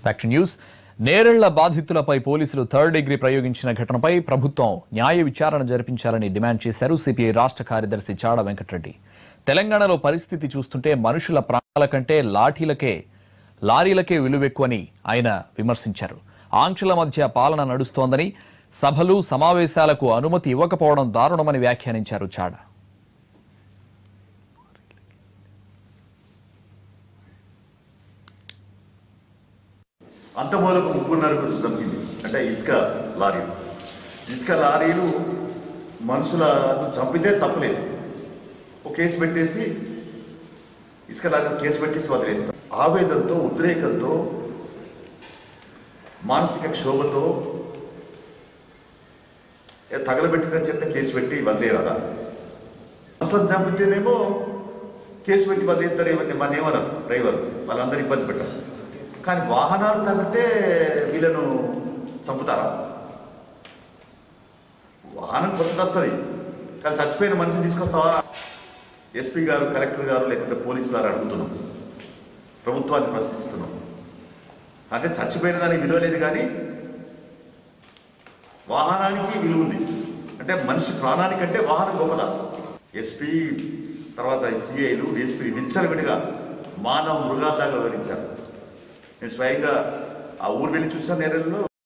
back to news Nerella బాధితులపై పోలీసులు third degree ప్రయోగించిన ఘటనపై ప్రభుత్వం న్యాయ విచారణ జరిపించాలని డిమాండ్ చేశారు సిపిఐ రాష్ట్ర కార్యదర్శి చాడ వెంకటరెడ్డి తెలంగాణలో పరిస్థితి చూస్తుంటే మనుషుల ప్రాణాల కంటే లాఠీలకే లారీలకే విలువెక్కువని ఆయన విమర్శించారు ఆంక్షల మధ్య పాలన నడుస్తోందని సభలు సమావేశాలకు అనుమతి ఇవ్వకపోవడం దారుణమని వ్యాఖ్యానించారు చాడ అంతమూలకు ముగ్గురున్నరకు చంపింది అంటే ఇసుక లారీలు ఇసుక లారీలు మనుషులను చంపితే తప్పలేదు ఒక కేసు పెట్టేసి ఇసుక లారీలు కేసు పెట్టేసి వదిలేస్తారు ఆవేదంతో ఉద్రేకంతో మానసిక క్షోభతో ఏ తగలబెట్టినని చెప్తే కేసు పెట్టి వదిలేరదా మనుషులను చంపితేనేమో కేసు పెట్టి వదిలేస్తారు ఇవన్నీ మన ఏమన్నారు డ్రైవర్ వాళ్ళందరూ ఇబ్బంది పెట్టారు కానీ వాహనాలు తగ్గితే వీళ్ళను చంపుతారా వాహనం కొత్తది వస్తుంది కానీ చచ్చిపోయిన మనిషిని తీసుకొస్తావా ఎస్పీ గారు కలెక్టర్ గారు లేకుంటే పోలీసు గారు అడుగుతున్నాం ప్రభుత్వాన్ని ప్రశ్నిస్తున్నాం అంటే చచ్చిపోయిన దానికి విలువ లేదు కానీ వాహనానికి విలువ ఉంది అంటే మనిషి ప్రాణానికంటే వాహనం గొప్పదా ఎస్పీ తర్వాత సిఐలు ఎస్పీ విచ్చలవిడిగా మానవ మృగాల్లాగా వివరించారు నేను స్వయంగా ఆ ఊరు వెళ్ళి చూసాను నేరల్లో